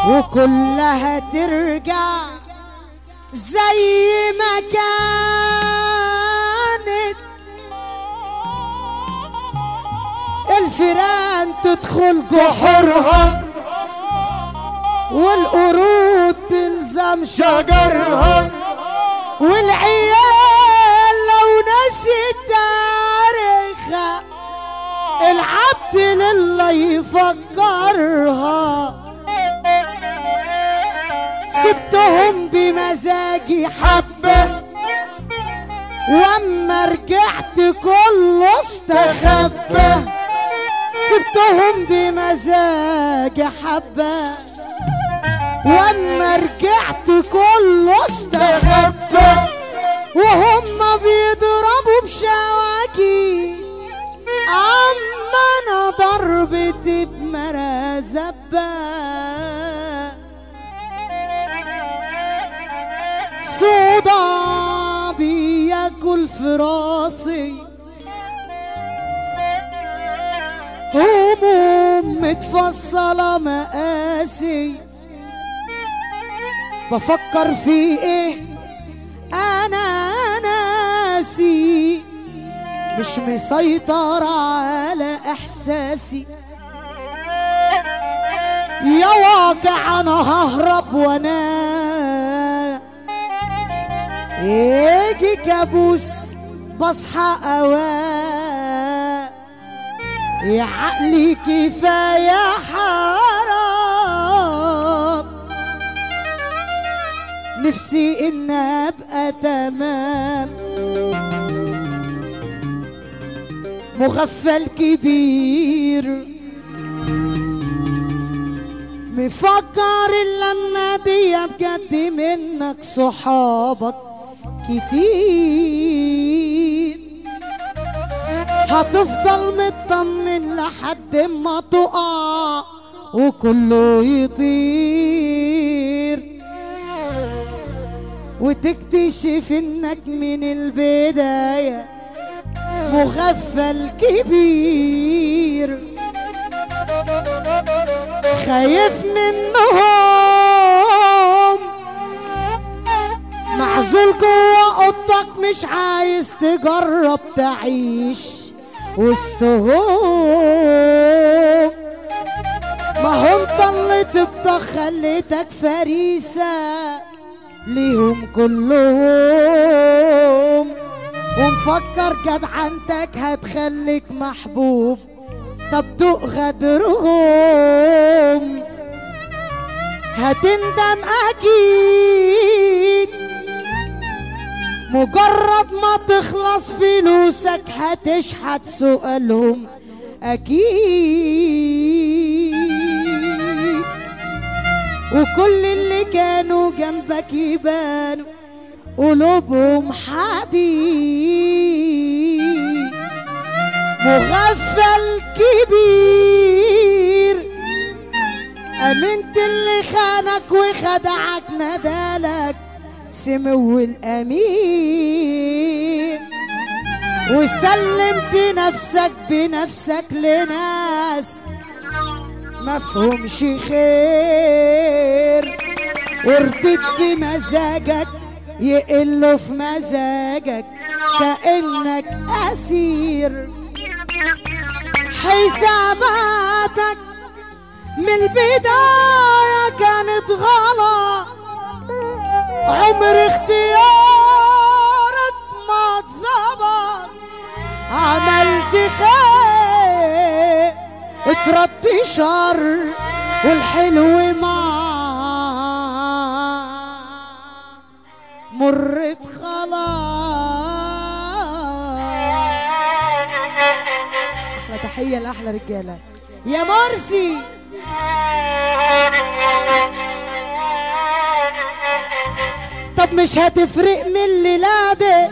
وكلها ترجع زي ما كانت الفيران تدخل جحورها والقرود تلزم شجرها والعيال لو نسيت تاريخها العبد لله يفكرها سبتهم بمزاجي حبة واما رجعت كله استخبى سبتهم بمزاجي حبة واما رجعت كله استخبى وهم بيضربوا بشواكيش اما انا ضربتي بمرازبة صودا بياكل في راسي هموم متفصلة مقاسي بفكر في ايه انا ناسي مش مسيطر على احساسي يا واقع انا ههرب وانا يجي كابوس بصحى اواه يا عقلي كفايه حرام نفسي ان ابقى تمام مغفل كبير مفكر اللمة دي بجد منك صحابك كتير هتفضل مطمن لحد ما تقع وكله يطير وتكتشف انك من البداية مغفل كبير خايف منهم معزول جوه اوضتك مش عايز تجرب تعيش وسطهم ما هو انت اللي تبقى خليتك فريسة ليهم كلهم ومفكر جدعنتك هتخليك محبوب طب دوق غدرهم هتندم اكيد مجرد ما تخلص فلوسك هتشحت سؤالهم اكيد وكل اللي كانوا جنبك يبانوا قلوبهم حديد مغفل كبير امنت اللي خانك وخدعك ندالك سمو الامين وسلمت نفسك بنفسك لناس مفهومش خير وردت بمزاجك يقلوا في مزاجك كأنك أسير حساباتك من البداية كانت غلط عمر اختيارك ما اتظبط عملت خير اتردي شر والحلو ما مرت خلاص احلى تحيه لاحلى رجاله يا مرسي طب مش هتفرق من الليلة دي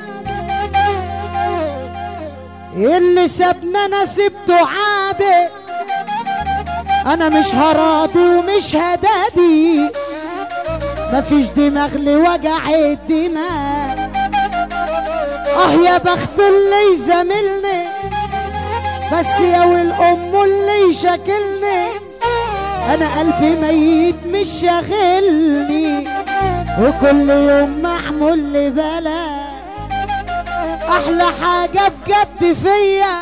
اللي سابنا انا سبته عادي انا مش هراضي ومش هدادي مفيش دماغ لوجع الدماغ اه يا بخت اللي يزاملني بس يا والام اللي يشكلني انا قلبي ميت مش شاغلني وكل يوم محمول لي بلا احلى حاجة بجد فيا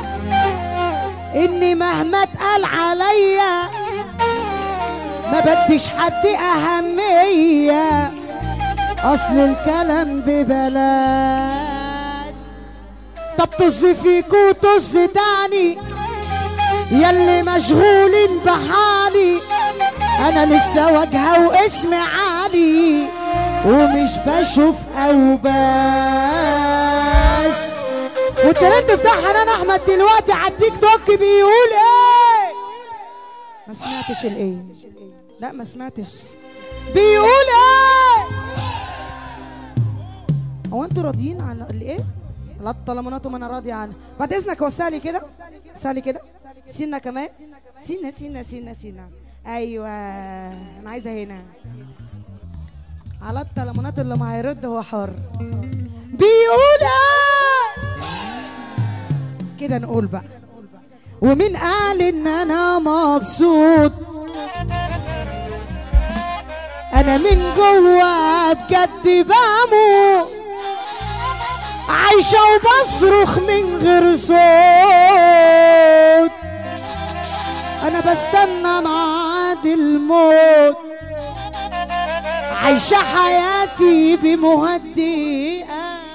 اني مهما اتقال عليا ما بديش حد اهمية اصل الكلام ببلاش طب طز فيكوا طز تاني يلي مشغولين بحالي انا لسه واجهه واسمي عالي ومش بشوف اوباش والترند بتاع حنان احمد دلوقتي على التيك توك بيقول ايه ما سمعتش الايه لا ما سمعتش بيقول ايه هو انتوا راضيين عن الايه لا الطلمونات ما انا راضيه عنها بعد اذنك وسالي كده سالي كده سينا كمان سينا سينا سينا سينا ايوه انا عايزه هنا على الطلمونات اللي ما هيرد هو حر بيقول ايه كده نقول بقى ومين قال ان انا مبسوط انا من جوا بجد بموت عايشة وبصرخ من غير صوت انا بستنى ميعاد الموت عايشة حياتي بمهدئات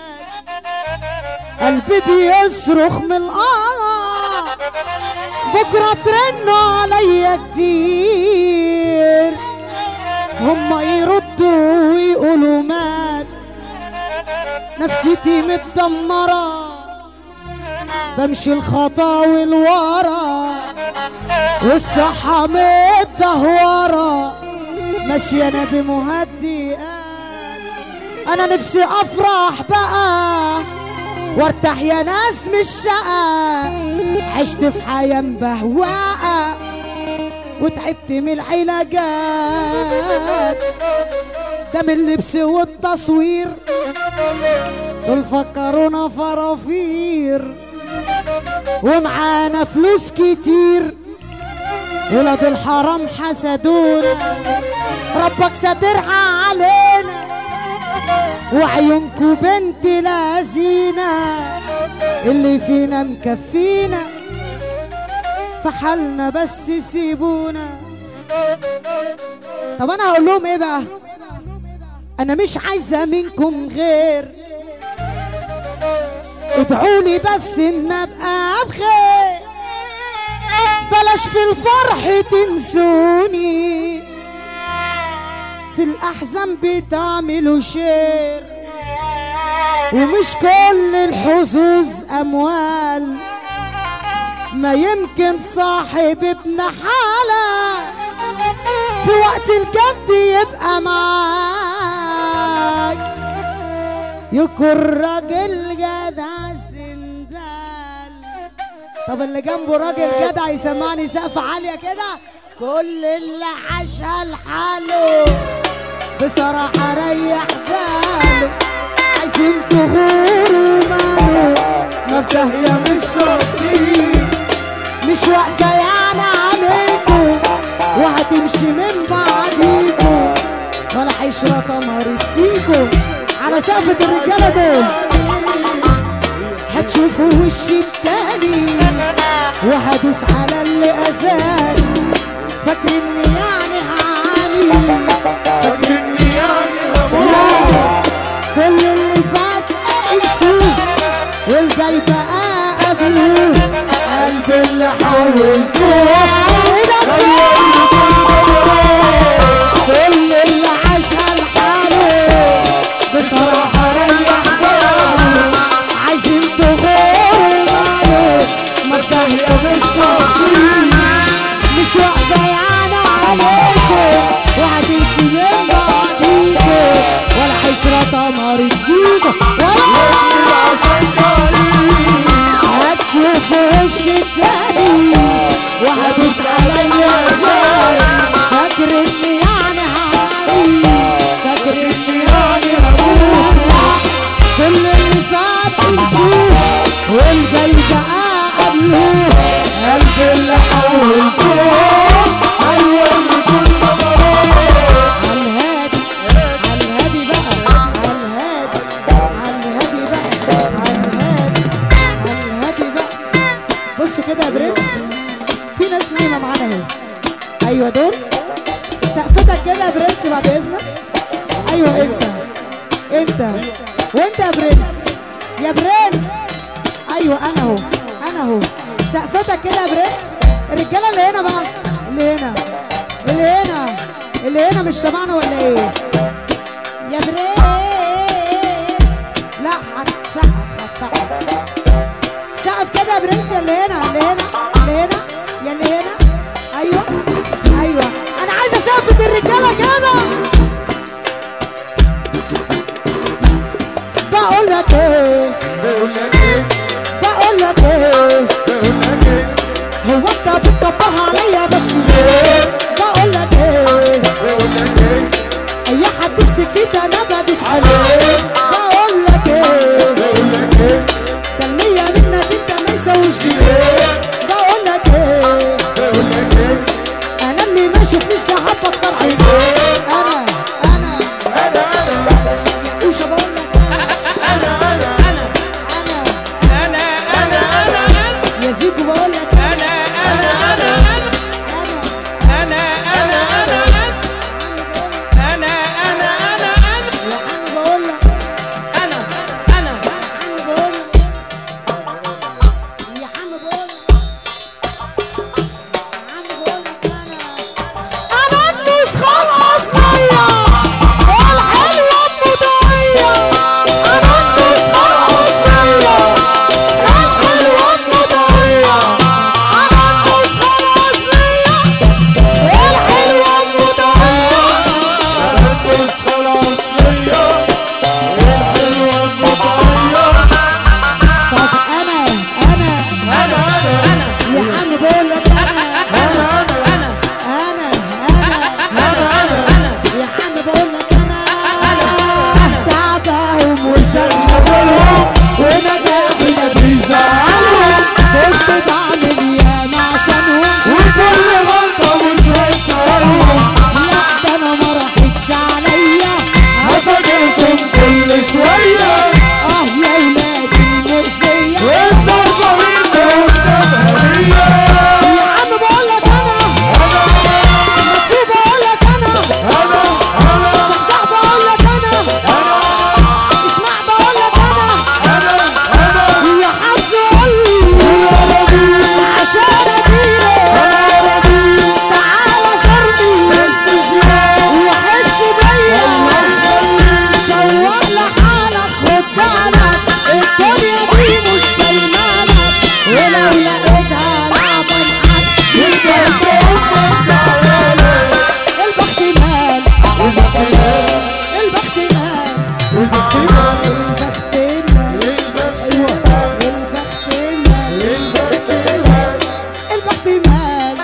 قلبي بيصرخ من الآه بكرة ترنوا عليا كتير هما يردوا ويقولوا مات نفسيتي متدمرة بمشي الخطاوي لورا والصحة متدهورة ماشية أنا بمهدئات أنا نفسي أفرح بقى وارتاح يا ناس مش شقة عشت في حياة مبهوقة وتعبت من العلاجات ده من اللبس والتصوير دول فكرونا فرافير ومعانا فلوس كتير ولاد الحرام حسدونا ربك ساترها علينا وعيونكو بنت لذينة اللي فينا مكفينا فحالنا بس سيبونا طب انا هقول لهم ايه بقى انا مش عايزه منكم غير ادعولي بس ان ابقى بخير بلاش في الفرح تنسوني في الاحزان بتعملوا شير ومش كل الحظوظ اموال ما يمكن صاحب ابن حالة في وقت الجد يبقى معاك يكون راجل جدع سندال طب اللي جنبه راجل جدع يسمعني سقف عالية كده كل اللي عاشها لحاله بصراحة ريح باله عايزين تغوروا ماله مفتاح يا مش ناقصين مش واقفة يعني عليكم وهتمشي من بعديكم ولا عشرة طمرت فيكم على سقفة الرجالة دول هتشوفوا وش التاني وهدوس على اللي أذاني فاكر اني يعني هعاني فاكر اني يعني هموت لا كل اللي فات انسوه والجاي بقى قبله قلب اللي حولته كل اللي عاشها لحاله بصراحة ريح باله عايزين تغوروا ماله مفتاح يا مش ناقصين مش واقفة يعني عليكم وهتمشي من بعديكم ولا عشرة طمرت فيكم ولا هتشوف وش التاني وهدوس ايوه دول سقفتك كده يا برنس بعد اذنك ايوه انت انت وانت يا برنس يا برنس ايوه انا اهو انا اهو سقفتك كده يا برنس الرجاله اللي هنا بقى اللي هنا اللي هنا اللي هنا مش سامعنا ولا ايه يا برنس لا هتسقف هتسقف سقف كده يا برنس يا اللي هنا اللي هنا اللي هنا يا اللي هنا ايوه ايوه انا عايزه سقفه الرجاله كده بقول لك ايه بقول لك ايه بقول لك ايه بقول لك ايه هو انت بتطبقها عليا بس ليه بقول لك ايه بقول لك ايه اي حد في سكتي انا بدوس عليه بقول لك ايه بقول لك ايه ده المية منك انت ما يسويش ليه بقول لك ايه بقول لك ايه انا اللي ما شفنيش لحبك صرح انا انا انا انا وش بقول لك انا انا انا انا انا انا انا انا يا زيكو بقول لك انا انا انا انا انا انا انا انا انا انا انا يا عم بقول لك انا انا يا عم بقول لك يا عم بقول لك يا عم بقول لك انا انا النسخه الاصليه الحلوه المضية انا النسخه الاصليه الحلوه المضية انا النسخه الاصليه الحلوه المضية النسخة الأصلية الحلوة المطرية طب انا انا أنا أنا يا عم بقول لك انا أنا أنا انا انا أنا أنا يا عم بقول لك انا تعبهم وشغلهم ونجاحي ما بيزعلهم كنت بعمل ياما عشانهم وكل غلطة مش هيسألهم لا ده انا ما راحتش عليا هفاجئكم كل شوية اه يا ولادي المؤذية والضربة مني والتفهمية يا عم بقول لك انا مكتوب بقول لك انا أنا أنا صحصح بقول لك انا أنا اسمع بقول لك انا أنا أنا يا حظ قلبي عشان اديرك تعالى زرني وحس بيا دور لحالك خد بالك الدنيا دي مش دايمالك ولو لقيتها لعبة معاك البخت مال البخت مال البخت مال البخت مال البخت مال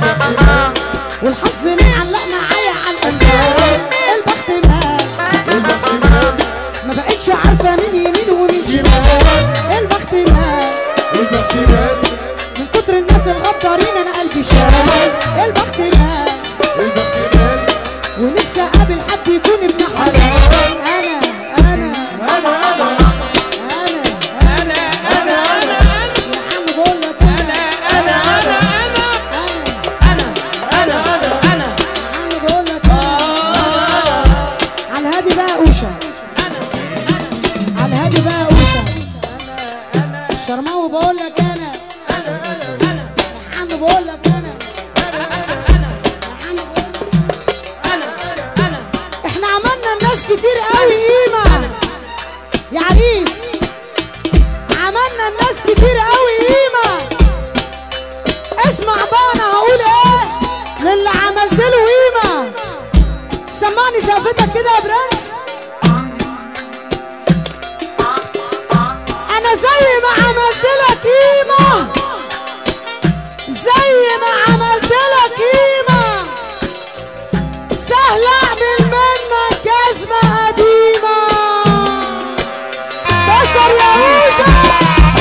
والحظ معلق معايا على الانفاق البخت مال ما بقتش عارفه مين يمين ومين شمال البخت مال من كتر الناس الغدارين انا قلبي شال البخت مال ونفسي اقابل حد يكون ابن حلال انا انا انا انا يا عم بقول لك انا انا يا عم بقول لك على الهادي بقى اوشا على الهادي بقى اوشا الشرماوي بقول لك انا يا عم بقول لك انا يا عم بقول لك احنا عملنا الناس كتير قوي قيمة يا عريس عملنا الناس كتير قوي قيمة اسمع بقى انا هقول ايه للي عملت له قيمة سمعني سقفتك كده يا برنس انا زي ما عملت لك قيمة زي ما عملت لك قيمة سهل اعمل منك جزمة قديمة بصر يا هوشة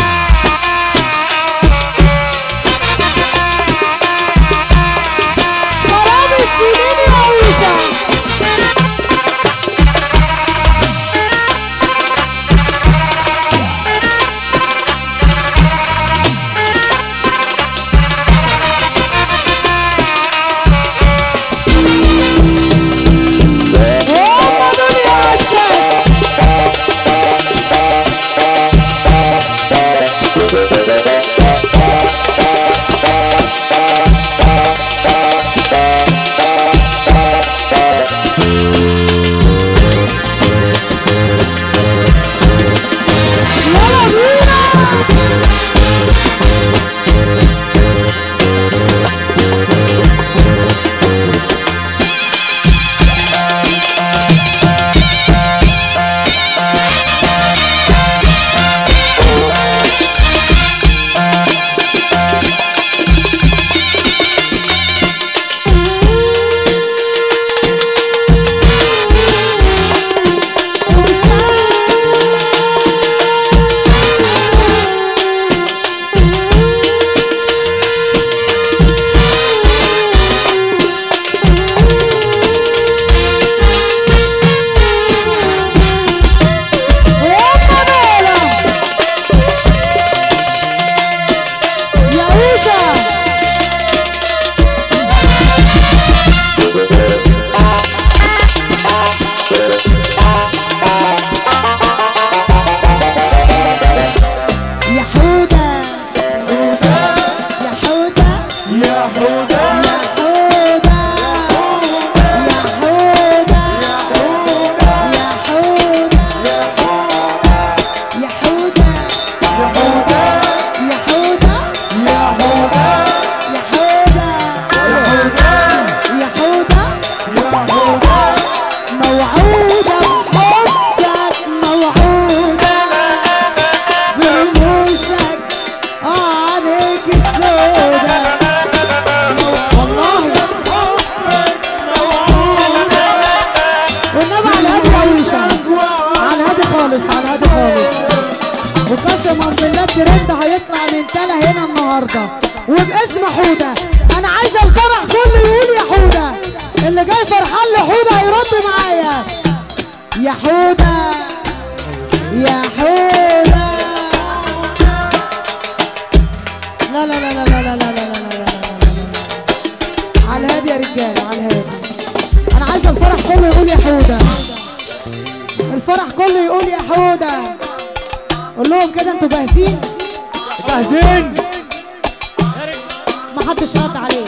خراب السنين يا هوشة خالص على الهادي خالص وقسما بالله الترند هيطلع من تلا هنا النهارده وباسم حوده انا عايزه الفرح كله يقول يا حوده اللي جاي فرحان لحوده هيرد معايا يا حوده يا حوده لا لا لا لا لا لا لا لا لا لا لا لا على الهادي يا رجاله على الهادي انا عايزه الفرح كله يقول يا حوده الفرح كله يقول يا حوده قول لهم كده انتوا جاهزين جاهزين ما حدش رد عليه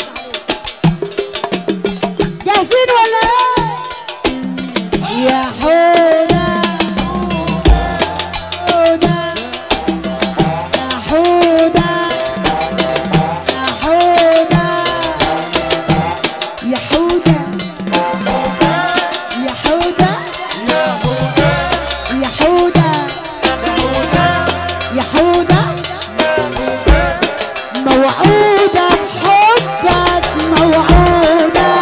جاهزين ولا ايه يا حوده حوده يا حوده يا حوده يا حوده يا حوده يا حوده يا حوده موعودة بحبك موعودة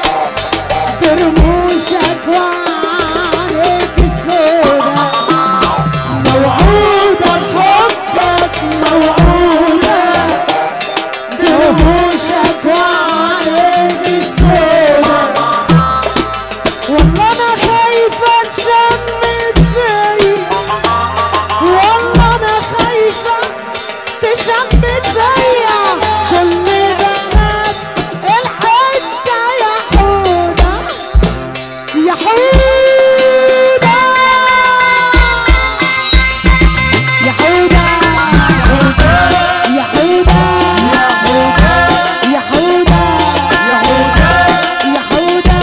برموشك وعليك السودة موعودة بحبك موعودة برموشك وعليك السودة والله أنا خايفة تشمت فيا والله أنا خايفة تشمت فيا كل بنات الحتة يا حودة يا حودة يا حودة يا حودة يا حودة يا حودة يا حودة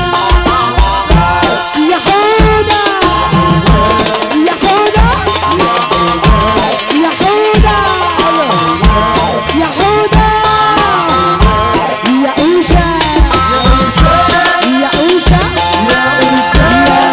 يا حودة يا حودة يا حودة يا حودة يا أوشا يا أوشا يا أوشا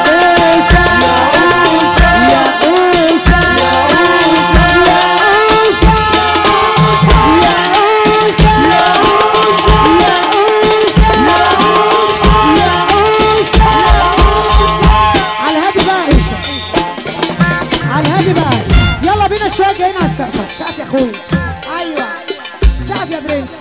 يا أوشا يا أوشا يا أوشا يا أوشا يا أوشا على هادي بقى أوشا على هادي بقى يلا بينا شويه جايين على السقف سقف يا اخويا ايوه سقف يا برنس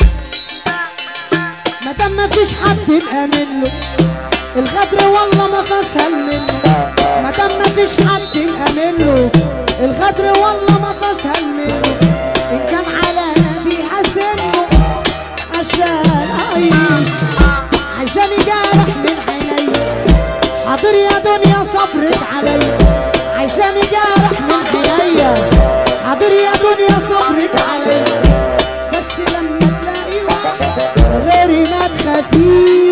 ما دام ما فيش حد مأمن له الغدر والله ما فسهل منه ما دام ما فيش حد مأمن له الغدر والله ما فسهل منه ان كان على بيحسنه عشان اعيش عايزاني جارح من عينيا حاضر يا دنيا صبرت عليا عايزاني جارح من عينيا حاضر يا دنيا صبرت عليا بس لما تلاقي واحد غيري ما تخافيش